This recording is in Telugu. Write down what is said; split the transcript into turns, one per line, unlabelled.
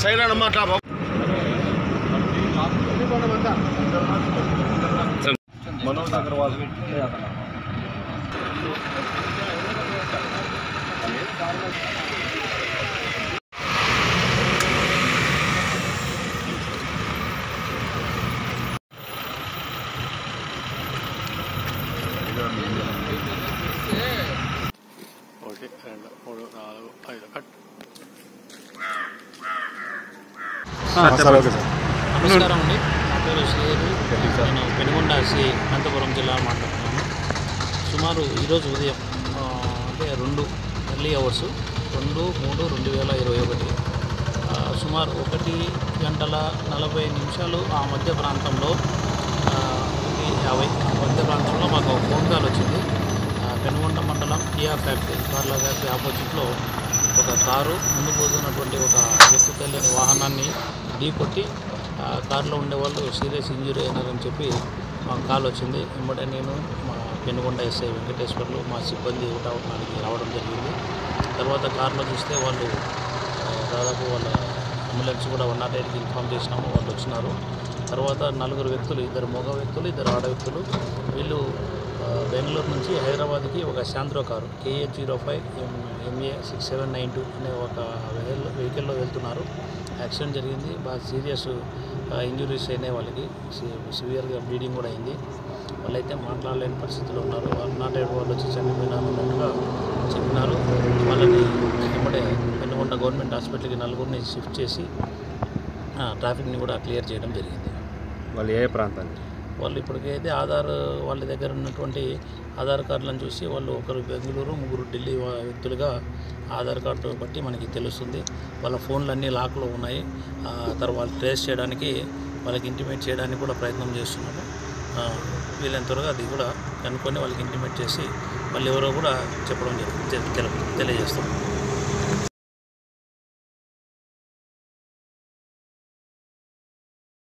సైలెంట్ అమ్మా అట్లా బాబు. మనోజ్ అగర్వాల్ ఒకటి రెండు మూడు నాలుగు ఐదు కట్
సార్ ఓకే సార్
నమస్కారం అండి నా పేరు శ్రీహరి నేను పెనుగొండ సి అనంతపురం జిల్లా మాట్లాడుతున్నాను సుమారు ఈరోజు ఉదయం ఆ, అంటే రెండు ఎర్లీ అవర్స్ రెండు మూడు రెండు వేల ఇరవై ఒకటి ఆ, సుమారు ఒకటి గంటల నలభై నిమిషాలు ఆ మధ్య ప్రాంతంలో ఆ, ఒకటి యాభై ఆ మధ్య ప్రాంతంలో మాకు ఒక ఫోన్ కాల్ వచ్చింది ఆ, పెనుగొండ మండలం కియా ఫ్యాక్టరీ కార్ల ఫ్యాక్టరీ ఆపోజిట్లో ఒక కారు ముందు పోతున్నటువంటి ఒక వ్యక్తి తెలియని వాహనాన్ని ఢీకొట్టి ఆ కారులో ఉండేవాళ్ళు సీరియస్ ఇంజురీ అయినారని చెప్పి మాకు కాల్ వచ్చింది వెంబడే నేను మా పెనుగొండ ఎస్ఐ వెంకటేశ్వర్లు మా సిబ్బంది ఒకటావడానికి రావడం జరిగింది తర్వాత కారులో చూస్తే వాళ్ళు ఆ, దాదాపు వాళ్ళ అంబులెన్స్ కూడా వన్ నాట్ ఎయిట్కి ఇన్ఫామ్ చేసినాము వాళ్ళు వచ్చినారు తర్వాత నలుగురు వ్యక్తులు ఇద్దరు మగ వ్యక్తులు ఇద్దరు ఆడ వ్యక్తులు వీళ్ళు ఆ, బెంగళూరు నుంచి హైదరాబాద్కి ఒక Santro car KA zero five MA six seven nine two అనే ఒక వెహికల్ వెహికల్లో వెళ్తున్నారు యాక్సిడెంట్ జరిగింది బాగా సీరియస్ ఇంజురీస్ అయినాయి వాళ్ళకి సి- సివియర్గా బ్లీడింగ్ కూడా అయింది వాళ్ళైతే మాట్లాడలేని పరిస్థితిలో ఉన్నారు వన్ నాట్ ఎయిట్ వాళ్ళు వచ్చి చనిపోయినారు అన్నట్టుగా చెప్పినారు వాళ్ళని వెంబడే పెనుగొండ గవర్నమెంట్ హాస్పిటల్కి నలుగురిని షిఫ్ట్ చేసి ఆ, ట్రాఫిక్ని కూడా క్లియర్ చేయడం జరిగింది
వాళ్ళు ఏ ప్రాంతానికి
వాళ్ళు ఇప్పటికైతే ఆధార్ వాళ్ళ దగ్గర ఉన్నటువంటి ఆధార్ కార్డులను చూసి వాళ్ళు ఒకరు బెంగళూరు ముగ్గురు ఢిల్లీ వా- వ్యక్తులుగా ఆధార్ కార్డు బట్టి మనకి తెలుస్తుంది వాళ్ళ ఫోన్లు అన్నీ లాక్లో ఉన్నాయి ఆ, తర్వాత ట్రేస్ చేయడానికి వాళ్ళకి ఇంటిమేట్ చేయడానికి కూడా ప్రయత్నం చేస్తున్నాము ఆ, వీలైనంత త్వరగా అది కూడా కనుక్కొని వాళ్ళకి ఇంటిమేట్ చేసి వాళ్ళు ఎవరో కూడా చెప్పడం జరుగుతుంది తెలి- తెలియజేస్తాం